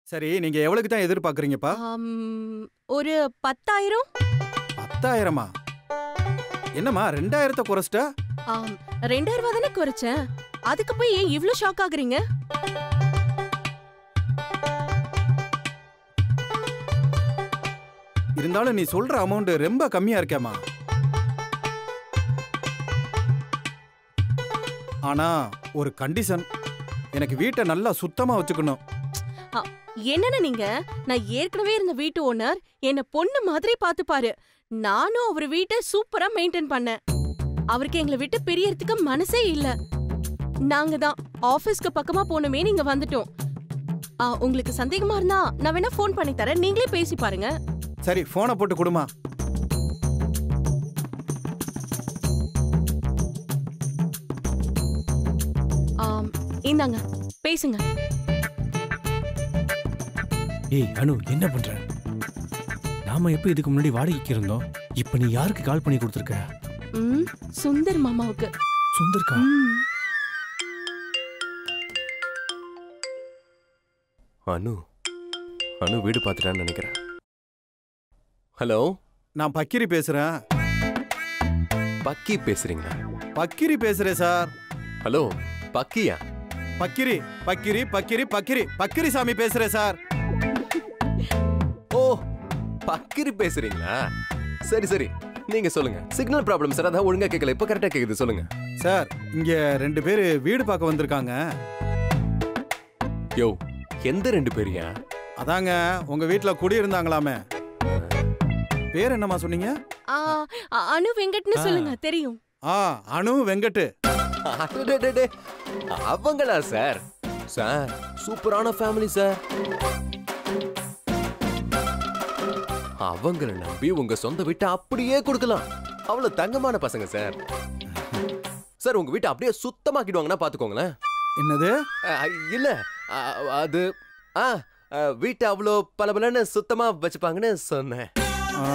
சரி நீங்க எவ்வளவுக்கு தான் எதிர்பார்க்கறீங்கப்பா ஆம், ஒரு பத்தாயிரம் பத்தாயிரமா என்னம்மா ரெண்டாயிரத்தை குறைச்சிட்டா ஆம், ரெண்டாயிரம் ரூபா தானே குறைச்சேன் அதுக்கு போய் ஏன் இவ்ளோ ஷாக் ஆகுறீங்க இருந்தாலும் நீ சொல்ற அமௌண்ட் ரொம்ப கம்மியா இருக்கேம்மா ஆனா ஒரு கண்டிஷன் எனக்கு வீட்டை நல்லா சுத்தமா வச்சுக்கணும் என்னன்னு நீங்க நான் ஏற்கனவே இருந்த வீட்டு ஓனர் என்ன பொண்ணு மாதிரி பாத்துப்பாரு நானும் அவர் வீட்டை சூப்பரா மெயின்டைன் பண்ணேன் அவருக்கு எங்களை விட்டு பிரியறதுக்கு மனசே இல்ல நாங்க தான் ஆபீஸ்க்கு பக்கமா போனமே நீங்க வந்துட்டோம் ஆ, உங்களுக்கு சந்தேகமா இருந்தா நான் வேணா ஃபோன் பண்ணி தரேன் நீங்களே பேசி பாருங்க சரி போனை போட்டு கொடுமா ஆம், இந்தாங்க பேசுங்க ஏய் அனு என்ன பண்ற நாம எப்போ இதுக்கு முன்னாடி வாடகைக்கு இருந்தோம் இப்போ நீ யாருக்கு கால் பண்ணி கொடுத்துருக்க ம் சுந்தர் மாமாவுக்கு சுந்தர்கா ம். அனு அனு வீடு பார்த்துட்டான்னு நினைக்கிறேன் ஹலோ நான் பக்கிரி பேசுறேன் பக்கி பேசுறீங்களா பக்கிரி பேசுறேன் சார் ஹலோ பக்கியா பக்கிரி பக்கிரி பக்கிரி பக்கிரி பக்கிரி சாமி பேசுறேன் சார் ஓ பக்கிரி பேசுறீங்களா சரி சரி நீங்க சொல்லுங்க சிக்னல் ப்ராப்ளம் சார் அதான் ஒழுங்கா கேட்கல இப்போ கரெக்டா கேக்குது சொல்லுங்க சார் இங்க ரெண்டு பேரு வீடு பார்க்க வந்திருக்காங்க யோ எந்த ரெண்டு பேரியா அதாங்க உங்க வீட்ல குடி இருந்தாங்களாமே பேர் என்னம்மா சொன்னீங்க ஆ, அ- அனு வெங்கட்னு ஆ. சொல்லுங்க தெரியும் ஆ அனு வெங்கட்டு அடடடடே, அவங்களா சார் சார் சூப்பரான ஃபேமிலி சார் அவங்கள நம்பி உங்க சொந்த வீட்டை அப்படியே கொடுக்கலாம் அவ்வளவு தங்கமான பசங்க சார் சார் உங்க வீட்டை அப்படியே சுத்தமாக்கிடுவாங்கன்னா பாத்துக்கோங்களேன் என்னது அஹ், இல்ல அஹ், அது ஆ அஹ், வீட்டை அவ்வளோ பளபளன்னு சுத்தமா வச்சுப்பாங்கன்னு சொன்னேன் ஆ,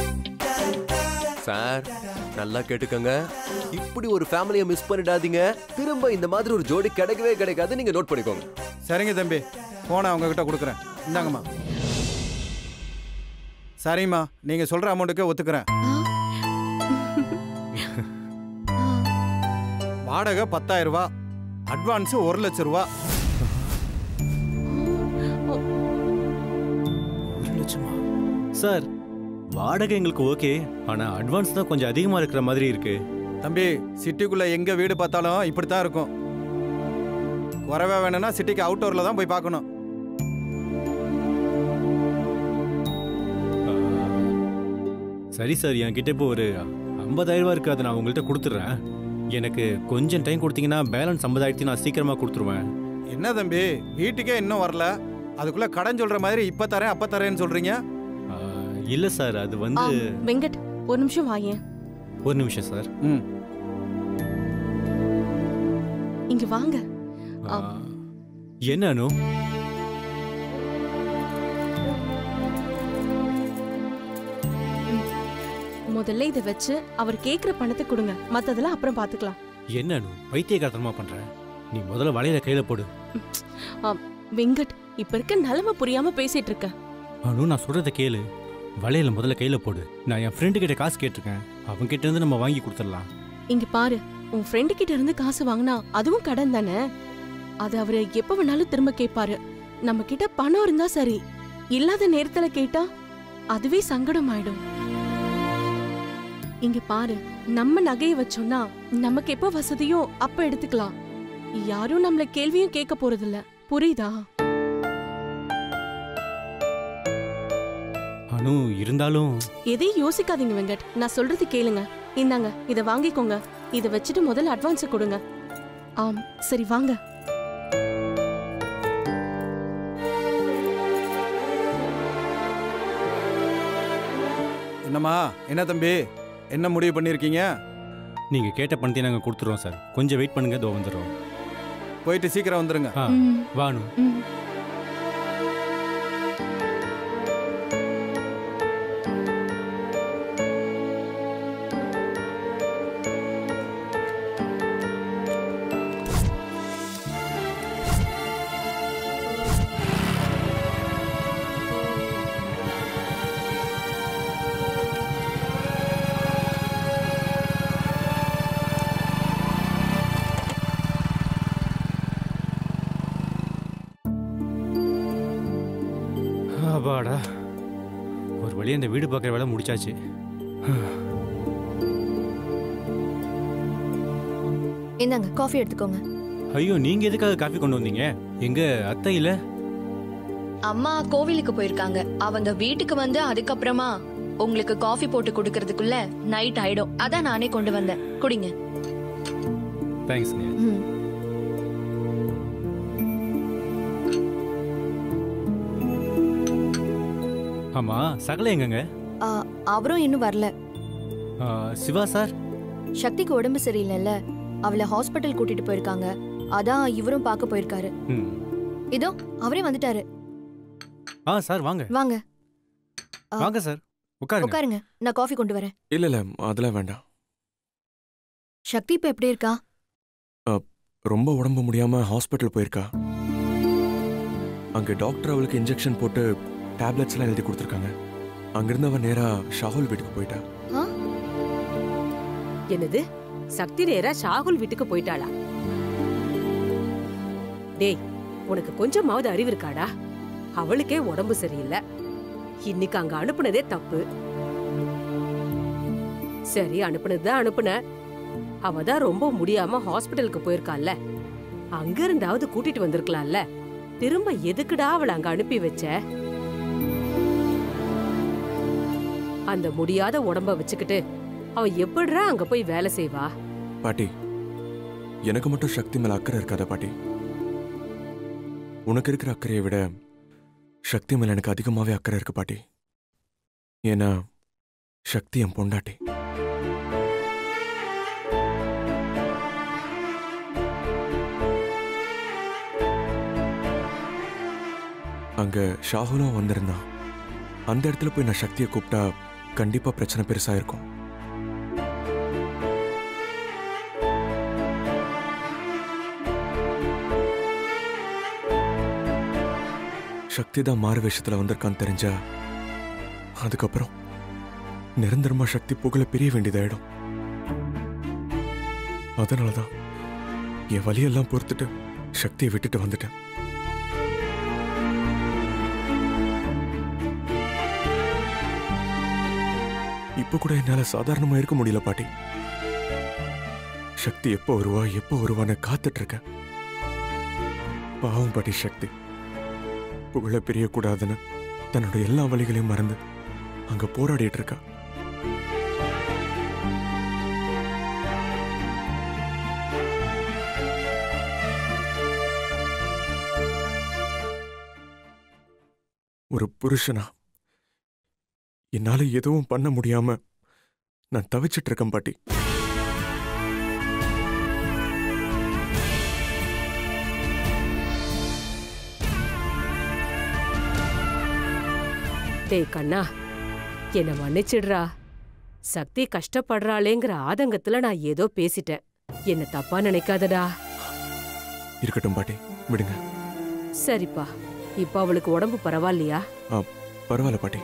சார் நல்லா கேட்டுக்கங்க இப்படி ஒரு ஃபேமிலியை மிஸ் பண்ணிடாதீங்க திரும்ப இந்த மாதிரி ஒரு ஜோடி கிடைக்கவே கிடைக்காது நீங்க நோட் பண்ணிக்கோங்க சரிங்க தம்பி போனை அவங்க கிட்ட கொடுக்குறேன் இந்தாங்கம்மா சரிம்மா நீங்க சொல்ற அமௌண்ட்டுக்கே ஒத்துக்கிறேன் ஆ. ஆ. வாடகை பத்தாயிரம் ரூபாய் அட்வான்ஸ் ஒரு லட்சம் ரூபா ஒரு லட்சமா சார் வாடகை எங்களுக்கு ஓகே ஆனா அட்வான்ஸ் தான் கொஞ்சம் அதிகமா இருக்கிற மாதிரி இருக்கு தம்பி சிட்டிக்குள்ள எங்க வீடு பார்த்தாலும் இப்படித்தான் இருக்கும் குறைவா வேணும்னா சிட்டிக்கு அவுட்டோர்ல தான் போய் பார்க்கணும் ஆ, சரி சார் என்கிட்ட இப்போ ஒரு ஐம்பதாயிரம் ரூபா இருக்கு அதை நான் உங்கள்கிட்ட கொடுத்துட்றேன் எனக்கு கொஞ்சம் டைம் கொடுத்தீங்கன்னா பேலன்ஸ் ஐம்பதாயிரத்தி நான் சீக்கிரமா கொடுத்துருவேன் என்ன தம்பி வீட்டுக்கே இன்னும் வரல அதுக்குள்ள கடன் சொல்ற மாதிரி இப்ப தரேன் அப்ப தரேன்னு சொல்றீங்க ஆ, இல்ல சார் அது ஆ, வந்து வெங்கட் ஒரு நிமிஷம் வாயேன் ஒரு நிமிஷம் சார் ம் இங்க வாங்க ஆ, என்ன அனு முதல்ல இதை வச்சு அவர் கேக்குற பணத்தை கொடுங்க மத்ததெல்லாம் அப்புறம் பாத்துக்கலாம் என்ன அனு பைத்தியகாரத்தனமா பண்ற நீ முதல்ல வலையில கையில போடு வெங்கட் இப்ப இருக்க நிலைமை புரியாம பேசிட்டு இருக்க அனு நான் சொல்றத கேளு வலையில முதல்ல கையில போடு நான் என் ஃப்ரெண்டு கிட்ட காசு கேட்டிருக்கேன் அவன் கிட்ட இருந்து நம்ம வாங்கி கொடுத்துடலாம் இங்க பாரு உன் ஃப்ரெண்டு கிட்ட இருந்து காசு வாங்கினா அதுவும் கடன் தானே அது அவரு எப்ப வேணாலும் திரும்ப கேட்பாரு நம்ம கிட்ட பணம் இருந்தா சரி இல்லாத நேரத்துல கேட்டா அதுவே சங்கடம் ஆயிடும் இங்க பாரு நம்ம நகைய வச்சோம்னா நமக்கு எப்ப வசதியோ அப்ப எடுத்துக்கலாம் யாரும் நம்மள கேள்வியும் கேட்க போறதில்ல புரியுதா அனு இருந்தாலும் எதையும் யோசிக்காதீங்க வெங்கட் நான் சொல்றது கேளுங்க இந்தாங்க இத வாங்கிக்கோங்க இத வச்சுட்டு முதல்ல அட்வான்ஸ் கொடுங்க ஆம் சரி வாங்க என்னம்மா என்ன தம்பி என்ன முடிவு பண்ணிருக்கீங்க நீங்க கேட்ட பணத்தையும் நாங்க கொடுத்துருவோம் சார் கொஞ்சம் வெயிட் பண்ணுங்க இதோ வந்துடுறோம் போயிட்டு சீக்கிரம் வந்துருங்க ஆ ம், வானு ம். அப்பாடா ஒரு வழி அந்த வீடு பார்க்குற வேலை முடிச்சாச்சு இந்தாங்க காஃபி எடுத்துக்கோங்க ஐயோ நீங்க எதுக்காக காஃபி கொண்டு வந்தீங்க எங்க அத்தை இல்ல அம்மா கோவிலுக்கு போயிருக்காங்க அவங்க வீட்டுக்கு வந்து அதுக்கப்புறமா உங்களுக்கு காஃபி போட்டு கொடுக்கறதுக்குள்ள நைட் ஆயிடும் அதான் நானே கொண்டு வந்தேன் குடிங்க தேங்க்ஸ்ங்க ம் ஆமா சகல எங்கங்க ஆ, அவரும் இன்னும் வரல ஆ, சிவா சார் சக்திக்கு உடம்பு சரியில்லைல்ல அவளை ஹாஸ்பிட்டல் கூட்டிட்டு போயிருக்காங்க அதான் இவரும் பார்க்க போயிருக்காரு ம் இதோ அவரே வந்துட்டாரு ஆ சார் வாங்க வாங்க ஆ. வாங்க சார் உட்காருங்க உட்காருங்க நான் காஃபி கொண்டு வரேன் இல்ல இல்ல அதெல்லாம் வேண்டாம் சக்தி இப்ப எப்படி இருக்கா ரொம்ப உடம்பு முடியாம ஹாஸ்பிட்டல் போயிருக்கா அங்க டாக்டர் அவளுக்கு இன்ஜெக்ஷன் போட்டு டேப்லெட்ஸ் எல்லாம் எழுதி கொடுத்துருக்காங்க அங்கிருந்து அவ நேரா ஷாகுல் வீட்டுக்கு போயிட்டா என்னது சக்தி நேரா ஷாகுல் வீட்டுக்கு போயிட்டாளா டேய் உனக்கு கொஞ்சமாவது அறிவு இருக்காடா அவளுக்கே உடம்பு சரியில்லை இன்னைக்கு அங்க அனுப்புனதே தப்பு சரி அனுப்புனதுதான் அனுப்புன அவ தான் ரொம்ப முடியாம ஹாஸ்பிட்டலுக்கு போயிருக்கால்ல அங்க இருந்தாவது கூட்டிட்டு வந்திருக்கலாம்ல திரும்ப எதுக்குடா அவளை அங்க அனுப்பி வச்ச அந்த முடியாத உடம்ப வச்சுக்கிட்டு அவ எப்படிடா அங்க போய் வேலை செய்வா பாட்டி எனக்கு மட்டும் சக்தி மேல அக்கறை இருக்காத பாட்டி உனக்கு இருக்கிற அக்கறையை விட சக்தி மேல எனக்கு அதிகமாவே அக்கறை இருக்கு பாட்டி ஏன்னா சக்தி என் பொண்டாட்டி அங்க ஷாகுலும் வந்திருந்தான் அந்த இடத்துல போய் நான் சக்தியை கூப்பிட்டா கண்டிப்பா பிரச்சனை பெருசா இருக்கும் சக்தி தான் மாறு வேஷத்துல வந்திருக்கான்னு தெரிஞ்சா அதுக்கப்புறம் நிரந்தரமா சக்தி புகழ பிரிய வேண்டியதாயிடும் அதனாலதான் என் வலியெல்லாம் பொறுத்துட்டு சக்தியை விட்டுட்டு வந்துட்டேன் இப்ப கூட என்னால சாதாரணமா இருக்க முடியல பாட்டி சக்தி எப்போ வருவா எப்போ வருவான்னு காத்துட்டு இருக்கேன் பாவம் பாட்டி சக்தி புகழ பிரியக்கூடாதுன்னு தன்னோட எல்லா வழிகளையும் மறந்து அங்க போராடிட்டு இருக்கா ஒரு புருஷனா என்னால எதுவும் பண்ண முடியாம நான் தவிச்சிட்டு இருக்கேன் பாட்டி டேய் கண்ணா என்ன மன்னிச்சிடுறா சக்தி கஷ்டப்படுறாளேங்கிற ஆதங்கத்துல நான் ஏதோ பேசிட்டேன் என்ன தப்பா நினைக்காதடா இருக்கட்டும் பாட்டி விடுங்க சரிப்பா இப்ப அவளுக்கு உடம்பு பரவாயில்லையா பரவாயில்ல பாட்டி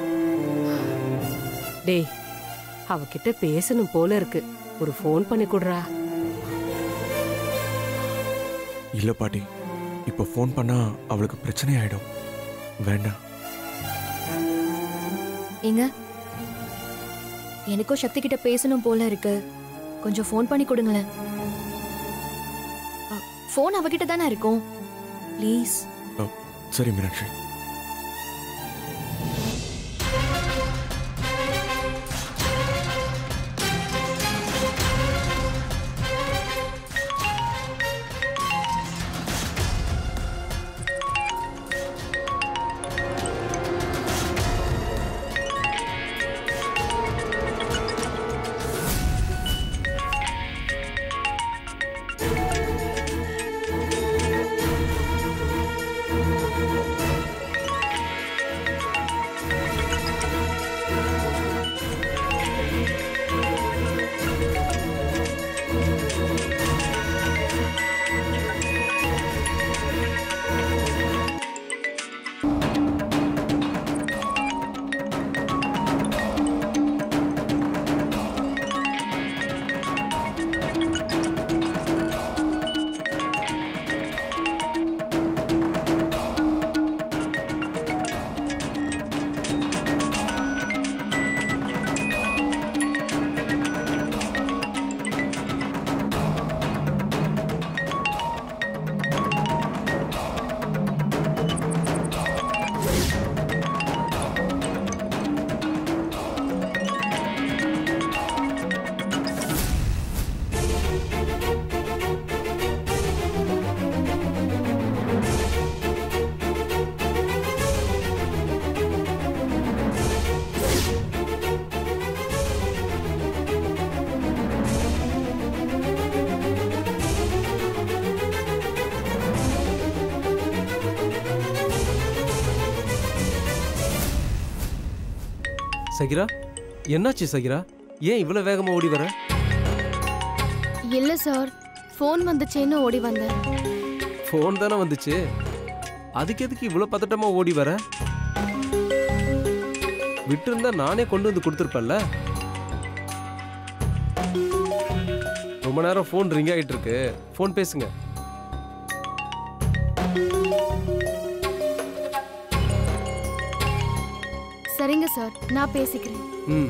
டேய் அவகிட்ட பேசணும் போல இருக்கு ஒரு ஃபோன் பண்ணி குடுறா இல்ல பாட்டி இப்ப ஃபோன் பண்ணா அவளுக்கு பிரச்சனை ஆயிடும் வேண்டாம் ஏங்க எனக்கும் சக்தி கிட்ட பேசணும் போல இருக்கு கொஞ்சம் ஃபோன் பண்ணி கொடுங்களேன் ஃபோன் அவகிட்ட தானே இருக்கும் ப்ளீஸ் சரி மீனாட்சி சகிரா என்னாச்சு சகிரா ஏன் இவ்வளோ வேகமாக ஓடி வர இல்ல சார் ஃபோன் வந்துச்சேன்னு ஓடி வந்தேன் ஃபோன் தானே வந்துச்சு அதுக்கு எதுக்கு இவ்வளோ பதட்டமா ஓடி வர விட்டிருந்தா நானே கொண்டு வந்து கொடுத்துருப்பேன்ல ரொம்ப நேரம் ஃபோன் ரிங் ஆகிட்டு இருக்கு ஃபோன் பேசுங்க சரிங்க சார் நான் பேசிக்கிறேன் ம்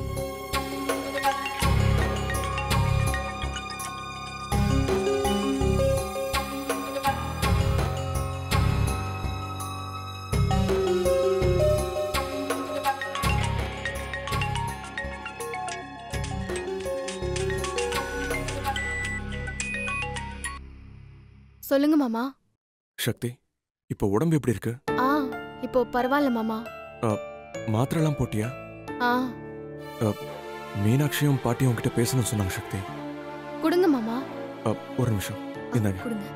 சொல்லுங்க மாமா சக்தி இப்போ உடம்பு எப்படி இருக்கு ஆ இப்போ பரவாயில்ல மாமா மாத்திரைலாம் போட்டியா ஆ மீனாட்சியும் பாட்டியும் உங்ககிட்ட பேசணும்னு சொன்னாங்க சக்தி கொடுங்க மாமா அ, ஒரு நிமிஷம் இந்தாங்க கொடுங்க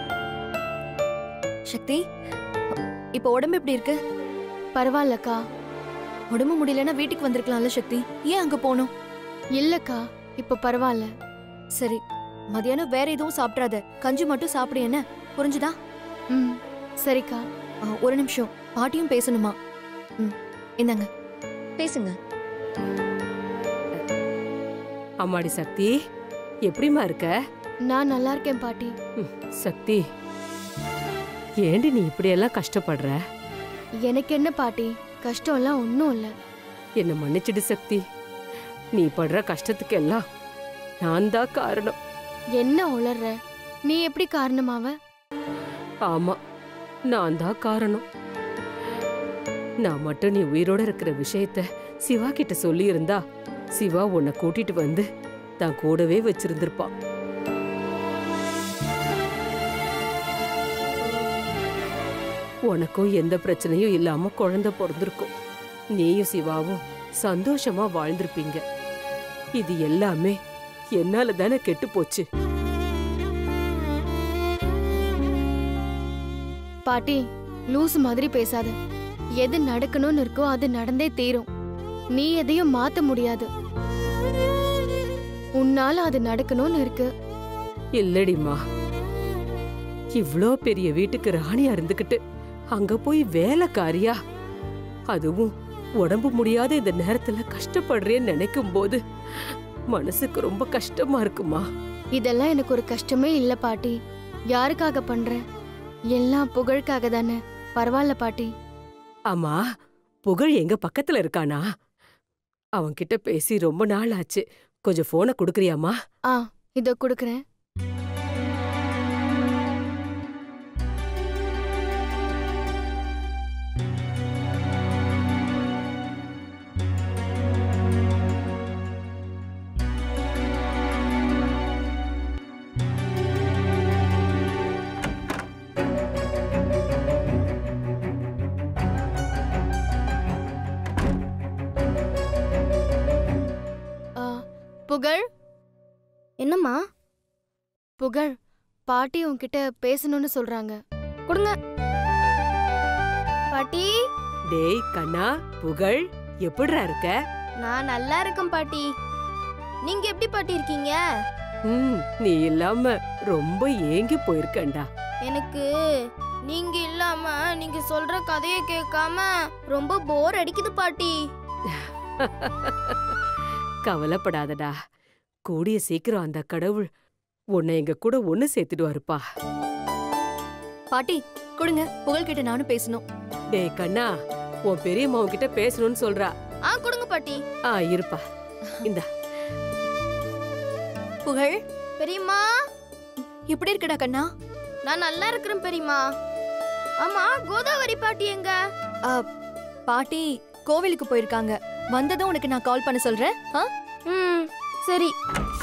சக்தி இப்போ உடம்பு எப்படி இருக்கு பரவாயில்லக்கா உடம்பு முடியலன்னா வீட்டுக்கு வந்திருக்கலாம்ல சக்தி ஏன் அங்க போகணும் இல்லக்கா இப்போ பரவாயில்ல சரி மதியானம் வேற எதுவும் சாப்பிட்றாத கஞ்சி மட்டும் சாப்பிடு என்ன புரிஞ்சுதா ம் சரிக்கா ஆ, ஒரு நிமிஷம் பாட்டியும் பேசணுமா ம் இந்தாங்க பேசுங்க அம்மாடி சக்தி எப்படிம்மா இருக்க நான் நல்லா இருக்கேன் பாட்டி ம், சக்தி ஏண்டி நீ இப்படியெல்லாம் கஷ்டப்படுற எனக்கு என்ன பாட்டி கஷ்டம்லாம் ஒன்றும் இல்லை என்ன மன்னிச்சிடு சக்தி நீ படுற கஷ்டத்துக்கு எல்லாம் நான் தான் காரணம் என்ன உளர்ற நீ எப்படி காரணமாவ ஆமா நான் தான் காரணம் நான் மட்டும் நீ உயிரோட இருக்கிற விஷயத்த சிவா கிட்ட சொல்லி இருந்தா சிவா உன்னை கூட்டிட்டு வந்து தான் கூடவே வச்சிருந்திருப்பான் உனக்கும் எந்த பிரச்சனையும் இல்லாம குழந்தை பிறந்திருக்கும் நீயும் சிவாவும் சந்தோஷமா வாழ்ந்திருப்பீங்க இது எல்லாமே என்னால தானே கெட்டு போச்சு பாட்டி லூசு மாதிரி பேசாத எது நடக்கணும்னு இருக்கோ அது நடந்தே தீரும் நீ எதையும் மாத்த முடியாது உன்னால அது நடக்கணும்னு இருக்கு இல்லடிம்மா இவ்ளோ பெரிய வீட்டுக்கு ராணியா இருந்துகிட்டு அங்க போய் வேலைக்காரியா அதுவும் உடம்பு முடியாத இந்த நேரத்துல கஷ்டப்படுறேன்னு நினைக்கும் போது மனசுக்கு ரொம்ப கஷ்டமா இருக்குமா இதெல்லாம் எனக்கு ஒரு கஷ்டமே இல்ல பாட்டி யாருக்காக பண்றேன் எல்லாம் புகழுக்காக தானே பரவாயில்ல பாட்டி ஆமா புகழ் எங்க பக்கத்துல இருக்கானா அவன்கிட்ட பேசி ரொம்ப நாள் ஆச்சு கொஞ்சம் போனை குடுக்கறியாமா ஆ இதோ கொடுக்குறேன் ஆ, புகழ் என்னம்மா புகழ் பாட்டி உன்கிட்ட பேசணும்னு சொல்றாங்க கொடுங்க பாட்டி டேய் கண்ணா புகழ் எப்படிடா இருக்க நான் நல்லா இருக்கேன் பாட்டி நீங்க எப்படி பாட்டி இருக்கீங்க ம் நீ இல்லாம ரொம்ப ஏங்கி போயிருக்கேன்டா எனக்கு நீங்க இல்லாம நீங்க சொல்ற கதையை கேட்காம ரொம்ப போர் அடிக்குது பாட்டி கவலைப்படாதடா கூடிய சீக்கிரம் அந்த கடவுள் உன்னை எங்க கூட ஒண்ணு சேர்த்துடுவாருப்பா பாட்டி கொடுங்க புகழ்கிட்ட நானும் பேசணும் டேய் கண்ணா உன் பெரியம்மா உன்கிட்ட பேசணும்னு சொல்றா ஆ கொடுங்க பாட்டி ஆ இருப்பா இந்த புகழ் பெரியம்மா எப்படி இருக்கடா கண்ணா நான் நல்லா இருக்கிறேன் பெரியம்மா ஆமா கோதாவரி பாட்டி எங்க ஆ, பாட்டி கோவிலுக்கு போயிருக்காங்க வந்ததும் உனக்கு நான் கால் பண்ண சொல்றேன் ஆ ம் சரி